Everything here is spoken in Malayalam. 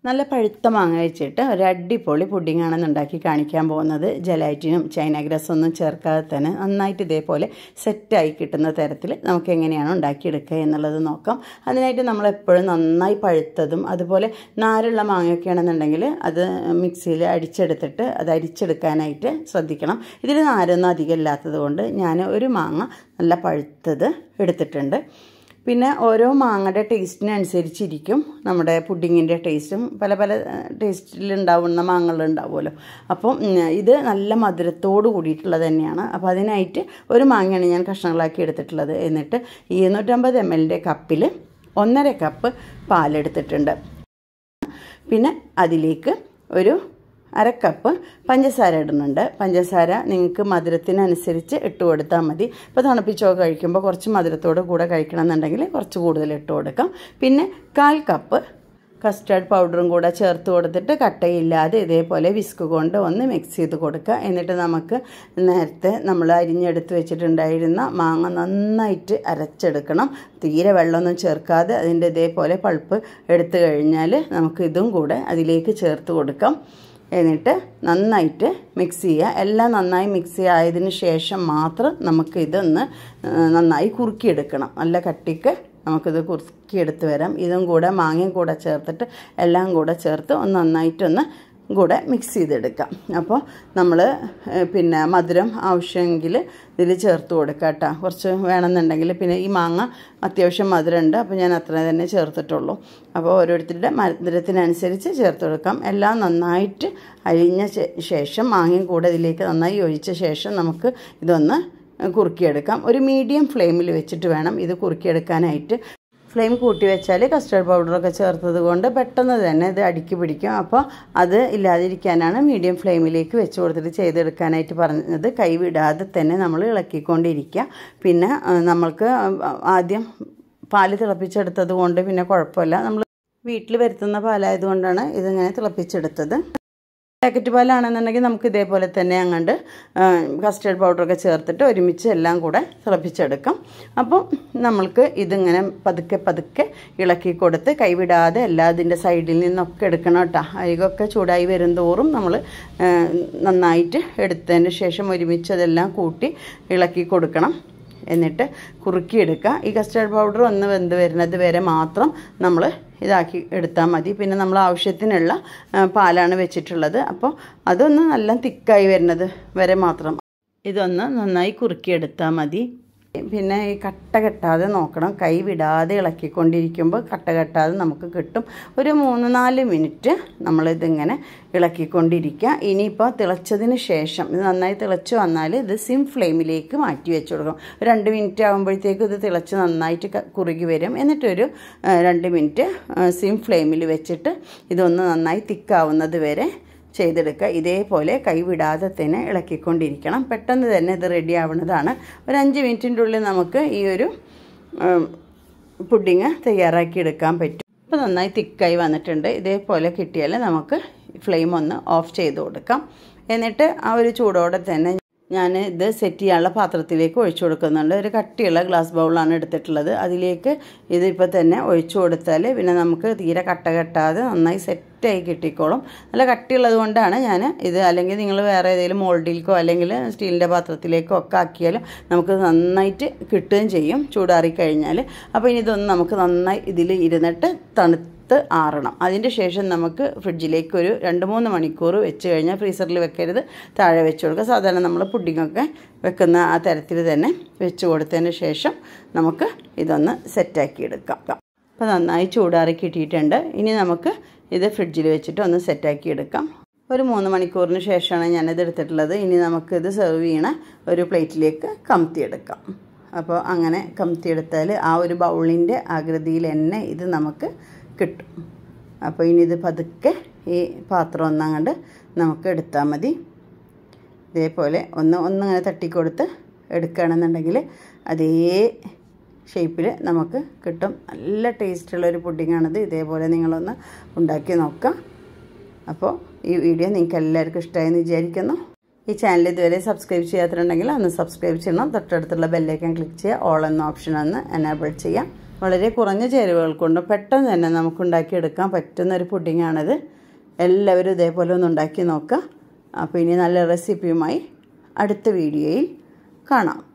നല്ല പഴുത്ത മാങ്ങ വെച്ചിട്ട് ഒരു അടിപൊളി പുഡിങ്ങാണ് ഉണ്ടാക്കി കാണിക്കാൻ പോകുന്നത് ജലാറ്റിനും ചൈന ഗ്രാസ് ഒന്നും ചേർക്കാതെ തന്നെ നന്നായിട്ട് ഇതേപോലെ സെറ്റായി കിട്ടുന്ന തരത്തിൽ നമുക്ക് എങ്ങനെയാണ് ഉണ്ടാക്കിയെടുക്കുക എന്നുള്ളത് നോക്കാം അതിനായിട്ട് നമ്മൾ എപ്പോഴും നന്നായി പഴുത്തതും അതുപോലെ നാരുള്ള മാങ്ങയൊക്കെയാണെന്നുണ്ടെങ്കിൽ അത് മിക്സിയിൽ അടിച്ചെടുത്തിട്ട് അത് അരിച്ചെടുക്കാനായിട്ട് ശ്രദ്ധിക്കണം ഇതിൽ നാരൊന്നും അധികം ഇല്ലാത്തത് കൊണ്ട് ഞാൻ ഒരു മാങ്ങ നല്ല പഴുത്തത് എടുത്തിട്ടുണ്ട് പിന്നെ ഓരോ മാങ്ങയുടെ ടേസ്റ്റിനനുസരിച്ചിരിക്കും നമ്മുടെ പുഡിങ്ങിൻ്റെ ടേസ്റ്റും പല പല ടേസ്റ്റിലുണ്ടാവുന്ന മാങ്ങകളുണ്ടാവുമല്ലോ അപ്പം ഇത് നല്ല മധുരത്തോട് കൂടിയിട്ടുള്ളത് തന്നെയാണ് അപ്പോൾ അതിനായിട്ട് ഒരു മാങ്ങയാണ് ഞാൻ കഷ്ണങ്ങളാക്കി എടുത്തിട്ടുള്ളത് എന്നിട്ട് ഇരുന്നൂറ്റമ്പത് എം എല്ലിൻ്റെ കപ്പിൽ ഒന്നര കപ്പ് പാലെടുത്തിട്ടുണ്ട് പിന്നെ അതിലേക്ക് ഒരു അര കപ്പ് പഞ്ചസാര ഇടുന്നുണ്ട് പഞ്ചസാര നിങ്ങൾക്ക് മധുരത്തിനനുസരിച്ച് ഇട്ട് കൊടുത്താൽ മതി ഇപ്പോൾ തണുപ്പിച്ചൊക്കെ കഴിക്കുമ്പോൾ കുറച്ച് മധുരത്തോട് കൂടെ കഴിക്കണം എന്നുണ്ടെങ്കിൽ കുറച്ച് കൂടുതൽ ഇട്ട് കൊടുക്കാം പിന്നെ കാൽ കപ്പ് കസ്റ്റർഡ് പൗഡറും കൂടെ ചേർത്ത് കൊടുത്തിട്ട് കട്ടയില്ലാതെ ഇതേപോലെ വിസ്ക് കൊണ്ട് ഒന്ന് മിക്സ് ചെയ്ത് കൊടുക്കുക എന്നിട്ട് നമുക്ക് നേരത്തെ നമ്മൾ അരിഞ്ഞെടുത്ത് വെച്ചിട്ടുണ്ടായിരുന്ന മാങ്ങ നന്നായിട്ട് അരച്ചെടുക്കണം തീരെ വെള്ളമൊന്നും ചേർക്കാതെ അതിൻ്റെ ഇതേപോലെ പൾപ്പ് എടുത്തു കഴിഞ്ഞാൽ നമുക്ക് ഇതും കൂടെ അതിലേക്ക് ചേർത്ത് കൊടുക്കാം എന്നിട്ട് നന്നായിട്ട് മിക്സ് ചെയ്യുക എല്ലാം നന്നായി മിക്സ് ആയതിന് ശേഷം മാത്രം നമുക്ക് ഇതൊന്ന് നന്നായി കുറുക്കിയെടുക്കണം നല്ല കട്ടിക്ക് നമുക്കിത് കുറുക്കിയെടുത്ത് വരാം ഇതും കൂടെ മാങ്ങയും കൂടെ ചേർത്തിട്ട് എല്ലാം കൂടെ ചേർത്ത് ഒന്ന് നന്നായിട്ടൊന്ന് കൂടെ മിക്സ് ചെയ്തെടുക്കാം അപ്പോൾ നമ്മൾ പിന്നെ മധുരം ആവശ്യമെങ്കിൽ ഇതിൽ ചേർത്ത് കൊടുക്കുക കേട്ടോ കുറച്ച് വേണമെന്നുണ്ടെങ്കിൽ പിന്നെ ഈ മാങ്ങ അത്യാവശ്യം മധുരമുണ്ട് അപ്പോൾ ഞാൻ അത്ര തന്നെ ചേർത്തിട്ടുള്ളൂ അപ്പോൾ ഓരോരുത്തരുടെ മധുരത്തിനനുസരിച്ച് ചേർത്ത് കൊടുക്കാം എല്ലാം നന്നായിട്ട് അരിഞ്ഞ ശേഷം മാങ്ങയും കൂടെ ഇതിലേക്ക് നന്നായി ഒഴിച്ച ശേഷം നമുക്ക് ഇതൊന്ന് കുറുക്കിയെടുക്കാം ഒരു മീഡിയം ഫ്ലെയിമിൽ വെച്ചിട്ട് വേണം ഇത് കുറുക്കിയെടുക്കാനായിട്ട് ഫ്ലെയിം കൂട്ടി വെച്ചാൽ കസ്റ്റർഡ് പൗഡറൊക്കെ ചേർത്തത് കൊണ്ട് പെട്ടെന്ന് തന്നെ ഇത് അടുക്കി പിടിക്കും അപ്പോൾ അത് ഇല്ലാതിരിക്കാനാണ് മീഡിയം ഫ്ലെയിമിലേക്ക് വെച്ച് കൊടുത്തിട്ട് ചെയ്തെടുക്കാനായിട്ട് പറഞ്ഞത് കൈവിടാതെ തന്നെ നമ്മൾ ഇളക്കിക്കൊണ്ടിരിക്കുക പിന്നെ നമ്മൾക്ക് ആദ്യം പാല് തിളപ്പിച്ചെടുത്തത് കൊണ്ട് പിന്നെ കുഴപ്പമില്ല നമ്മൾ വീട്ടിൽ വരുത്തുന്ന പാലായതുകൊണ്ടാണ് ഇതിങ്ങനെ തിളപ്പിച്ചെടുത്തത് പാക്കറ്റ് പാലാണെന്നുണ്ടെങ്കിൽ നമുക്ക് ഇതേപോലെ തന്നെ അങ്ങോട്ട് കസ്റ്റേർഡ് പൗഡറൊക്കെ ചേർത്തിട്ട് ഒരുമിച്ച് എല്ലാം കൂടെ തിളപ്പിച്ചെടുക്കാം അപ്പം നമ്മൾക്ക് ഇതിങ്ങനെ പതുക്കെ പതുക്കെ ഇളക്കി കൊടുത്ത് കൈവിടാതെ എല്ലാ അതിൻ്റെ സൈഡിൽ നിന്നൊക്കെ എടുക്കണം കേട്ടോ അരികൊക്കെ ചൂടായി വരും തോറും നമ്മൾ നന്നായിട്ട് എടുത്തതിന് ശേഷം ഒരുമിച്ച് അതെല്ലാം കൂട്ടി ഇളക്കി കൊടുക്കണം എന്നിട്ട് കുറുക്കിയെടുക്കുക ഈ കസ്റ്റർഡ് പൗഡർ ഒന്ന് വെന്ത് വരുന്നത് വരെ മാത്രം നമ്മൾ ഇതാക്കി എടുത്താൽ മതി പിന്നെ നമ്മൾ ആവശ്യത്തിനുള്ള പാലാണ് വെച്ചിട്ടുള്ളത് അപ്പോൾ അതൊന്ന് നല്ല തിക്കായി വരുന്നത് വരെ മാത്രം ഇതൊന്ന് നന്നായി കുറുക്കിയെടുത്താൽ മതി പിന്നെ ഈ കട്ട കെട്ടാതെ നോക്കണം കൈ വിടാതെ ഇളക്കിക്കൊണ്ടിരിക്കുമ്പോൾ കട്ട കെട്ടാതെ നമുക്ക് കിട്ടും ഒരു മൂന്ന് നാല് മിനിറ്റ് നമ്മളിതിങ്ങനെ ഇളക്കിക്കൊണ്ടിരിക്കുക ഇനിയിപ്പോൾ തിളച്ചതിന് ശേഷം ഇത് നന്നായി തിളച്ച് വന്നാൽ ഇത് സിം ഫ്ലെയിമിലേക്ക് മാറ്റി വെച്ച് കൊടുക്കണം രണ്ട് മിനിറ്റ് ആകുമ്പോഴത്തേക്കും ഇത് തിളച്ച് നന്നായിട്ട് കുറുകി വരും എന്നിട്ടൊരു രണ്ട് മിനിറ്റ് സിം ഫ്ലെയിമിൽ വെച്ചിട്ട് ഇതൊന്ന് നന്നായി തിക്കാവുന്നത് വരെ ചെയ്തെടുക്കുക ഇതേപോലെ കൈവിടാതെ തന്നെ ഇളക്കിക്കൊണ്ടിരിക്കണം പെട്ടെന്ന് തന്നെ ഇത് റെഡി ആവുന്നതാണ് ഒരു അഞ്ച് മിനിറ്റിൻ്റെ ഉള്ളിൽ നമുക്ക് ഈ ഒരു പുഡിങ് തയ്യാറാക്കി എടുക്കാൻ പറ്റും ഇപ്പോൾ നന്നായി തിക്കായി വന്നിട്ടുണ്ട് ഇതേപോലെ കിട്ടിയാൽ നമുക്ക് ഫ്ലെയിം ഒന്ന് ഓഫ് ചെയ്ത് കൊടുക്കാം എന്നിട്ട് ആ ഒരു ചൂടോടെ തന്നെ ഞാൻ ഇത് സെറ്റ് ചെയ്യാനുള്ള പാത്രത്തിലേക്ക് ഒഴിച്ചു കൊടുക്കുന്നുണ്ട് ഒരു കട്ടിയുള്ള ഗ്ലാസ് ബൗളാണ് എടുത്തിട്ടുള്ളത് അതിലേക്ക് ഇതിപ്പോൾ തന്നെ ഒഴിച്ചു കൊടുത്താൽ പിന്നെ നമുക്ക് തീരെ കട്ട കെട്ടാതെ നന്നായി സെറ്റായി കിട്ടിക്കോളും നല്ല കട്ടിയുള്ളത് കൊണ്ടാണ് ഞാൻ ഇത് അല്ലെങ്കിൽ നിങ്ങൾ വേറെ ഏതെങ്കിലും മോൾഡിലേക്കോ അല്ലെങ്കിൽ സ്റ്റീലിൻ്റെ പാത്രത്തിലേക്കോ ഒക്കെ ആക്കിയാലും നമുക്ക് നന്നായിട്ട് കിട്ടുകയും ചെയ്യും ചൂടാറി കഴിഞ്ഞാൽ അപ്പോൾ ഇനി ഇതൊന്ന് നമുക്ക് നന്നായി ഇതിൽ ഇരുന്നിട്ട് തണുത്ത് ആറണം അതിൻ്റെ ശേഷം നമുക്ക് ഫ്രിഡ്ജിലേക്ക് ഒരു രണ്ട് മൂന്ന് മണിക്കൂർ വെച്ച് കഴിഞ്ഞാൽ ഫ്രീസറിൽ വെക്കരുത് താഴെ വെച്ച് കൊടുക്കുക സാധാരണ നമ്മൾ പുഡിങ്ങൊക്കെ വെക്കുന്ന ആ തരത്തിൽ തന്നെ വെച്ച് കൊടുത്തതിന് ശേഷം നമുക്ക് ഇതൊന്ന് സെറ്റാക്കി എടുക്കാം അപ്പോൾ നന്നായി ചൂടാറി കിട്ടിയിട്ടുണ്ട് ഇനി നമുക്ക് ഇത് ഫ്രിഡ്ജിൽ വെച്ചിട്ട് ഒന്ന് സെറ്റാക്കി എടുക്കാം ഒരു മൂന്ന് മണിക്കൂറിന് ശേഷമാണ് ഞാനിത് എടുത്തിട്ടുള്ളത് ഇനി നമുക്കിത് സെർവ് ചെയ്യണ ഒരു പ്ലേറ്റിലേക്ക് കമത്തിയെടുക്കാം അപ്പോൾ അങ്ങനെ കമത്തിയെടുത്താൽ ആ ഒരു ബൗളിൻ്റെ ആകൃതിയിൽ തന്നെ ഇത് നമുക്ക് കിട്ടും അപ്പോൾ ഇനി ഇത് പതുക്കെ ഈ പാത്രം ഒന്നങ്ങണ്ട് നമുക്ക് എടുത്താൽ മതി ഇതേപോലെ ഒന്ന് ഒന്നിങ്ങനെ തട്ടിക്കൊടുത്ത് എടുക്കുകയാണെന്നുണ്ടെങ്കിൽ അതേ ഷേപ്പിൽ നമുക്ക് കിട്ടും നല്ല ടേസ്റ്റുള്ളൊരു പുഡിങ്ങാണിത് ഇതേപോലെ നിങ്ങളൊന്ന് ഉണ്ടാക്കി നോക്കാം അപ്പോൾ ഈ വീഡിയോ നിങ്ങൾക്ക് എല്ലാവർക്കും ഇഷ്ടമായെന്ന് വിചാരിക്കുന്നു ഈ ചാനൽ ഇതുവരെ സബ്സ്ക്രൈബ് ചെയ്യാത്തിട്ടുണ്ടെങ്കിൽ ഒന്ന് സബ്സ്ക്രൈബ് ചെയ്യണം തൊട്ടടുത്തുള്ള ബെല്ലൈക്കൻ ക്ലിക്ക് ചെയ്യുക ഓൾ എന്ന ഓപ്ഷൻ ഒന്ന് എനേബിൾ ചെയ്യാം വളരെ കുറഞ്ഞ ചേരുവകൾ കൊണ്ട് പെട്ടെന്ന് തന്നെ നമുക്ക് ഉണ്ടാക്കിയെടുക്കാൻ പറ്റുന്ന ഒരു പുഡിങ്ങാണിത് എല്ലാവരും ഇതേപോലെ ഒന്ന് ഉണ്ടാക്കി നോക്കുക അപ്പോൾ ഇനി നല്ല റെസിപ്പിയുമായി അടുത്ത വീഡിയോയിൽ കാണാം